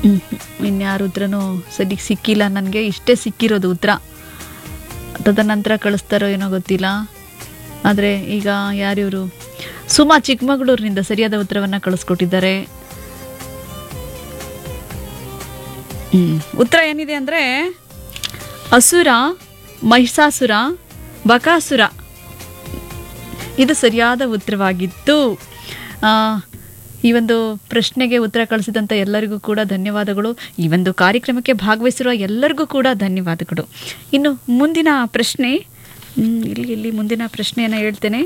ಹ್ಮ್. ಇನ್ಯಾರ ಉತ್ತರನೂ ಸರಿ ಸಿಕ್ಕಿಲ್ಲ ನನಗೆ ಇಷ್ಟೇ ಸಿಕ್ಕಿರೋದು ಉತ್ತರ ತದನಂತರ ಕಳಿಸ್ತಾರೋ ಏನೋ ಗೊತ್ತಿಲ್ಲ ಆದರೆ ಈಗ ಯಾರಿವರು ಸುಮಾ ಚಿಕ್ಕಮಗಳೂರಿನಿಂದ ಸರಿಯಾದ ಉತ್ತರವನ್ನು ಕಳಿಸ್ಕೊಟ್ಟಿದ್ದಾರೆ ಹ್ಮ್. ಉತ್ತರ ಏನಿದೆ ಅಂದರೆ ಅಸುರ ಮಹಿಷಾಸುರ ಬಕಾಸುರ ಇದು ಸರಿಯಾದ ಉತ್ತರವಾಗಿತ್ತು ಆ, ಈ ಒಂದು ಪ್ರಶ್ನೆಗೆ ಉತ್ತರ ಕಳಿಸಿದಂಥ ಎಲ್ಲರಿಗೂ ಕೂಡ ಧನ್ಯವಾದಗಳು ಈ ಒಂದು ಕಾರ್ಯಕ್ರಮಕ್ಕೆ ಭಾಗವಹಿಸಿರುವ ಎಲ್ಲರಿಗೂ ಕೂಡ ಧನ್ಯವಾದಗಳು ಇನ್ನು ಮುಂದಿನ ಪ್ರಶ್ನೆ ಹ್ಮ್, ಇಲ್ಲಿ ಇಲ್ಲಿ ಮುಂದಿನ ಪ್ರಶ್ನೆಯನ್ನು ಹೇಳ್ತೇನೆ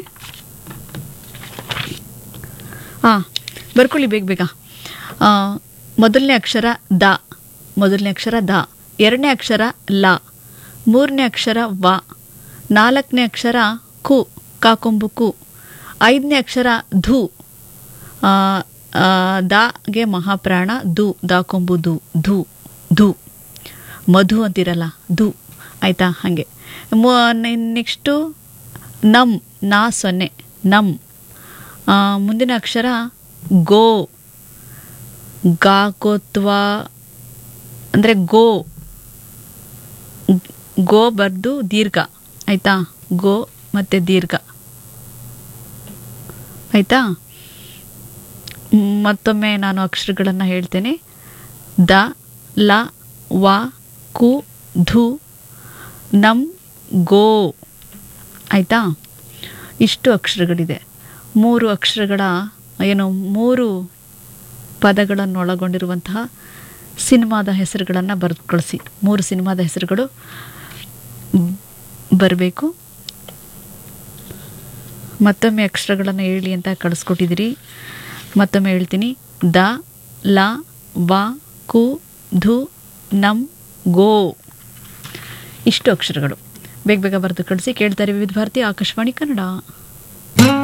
ಹಾಂ ಬರ್ಕೊಳ್ಳಿ ಬೇಗ ಬೇಗ ಆ, ಮೊದಲನೇ ಅಕ್ಷರ ದ ಮೊದಲನೇ ಅಕ್ಷರ ದ ಎರಡನೇ ಅಕ್ಷರ ಲ ಮೂರನೇ ಅಕ್ಷರ ವ ನಾಲ್ಕನೇ ಅಕ್ಷರ ಕು ಕಾಕೊಂಬು ಕು ಐದನೇ ಅಕ್ಷರ ಧು ಆ, ಆ, ದಾಗೆ ಮಹಾಪ್ರಾಣ ದು ದಾಕೊಂಬು ದು ಧು ಧು ಮಧು ಅಂತಿರಲ್ಲ ಧು ಆಯಿತಾ ಹಾಗೆ ನೆಕ್ಸ್ಟು ನಮ್ ನಾ ಸೊನ್ನೆ ನಮ್ ಆ, ಮುಂದಿನ ಅಕ್ಷರ ಗೋ ಗಾಕೋತ್ವ ಅಂದರೆ ಗೋ ಗೋ ಬರ್ದು ದೀರ್ಘ ಆಯಿತಾ ಗೋ ಮತ್ತು ದೀರ್ಘ ಆಯಿತಾ ಮತ್ತೊಮ್ಮೆ ನಾನು ಅಕ್ಷರಗಳನ್ನು ಹೇಳ್ತೇನೆ ದ ಲ ವ ಕು ಧು ನಮ್ ಗೋ ಆಯಿತಾ ಇಷ್ಟು ಅಕ್ಷರಗಳಿದೆ ಮೂರು ಅಕ್ಷರಗಳ ಏನು ಮೂರು ಪದಗಳನ್ನು ಒಳಗೊಂಡಿರುವಂತಹ ಸಿನಿಮಾದ ಹೆಸರುಗಳನ್ನು ಬರೆದು ಕಳಿಸಿ ಮೂರು ಸಿನಿಮಾದ ಹೆಸರುಗಳು ಬರಬೇಕು ಮತ್ತೊಮ್ಮೆ ಅಕ್ಷರಗಳನ್ನು ಹೇಳಿ ಅಂತ ಕಳಿಸ್ಕೊಟ್ಟಿದ್ದೀರಿ ಮತ್ತೊಮ್ಮೆ ಹೇಳ್ತೀನಿ ದ ಲ ವ ಕು ಧು ನಮ್ ಗೋ ಇಷ್ಟು ಅಕ್ಷರಗಳು ಬೇಗ ಬೇಗ ಬರೆದು ಕಳಿಸಿ ಕೇಳ್ತಾರೆ ವಿವಿಧ ಭಾರತಿ ಆಕಾಶವಾಣಿ ಕನ್ನಡ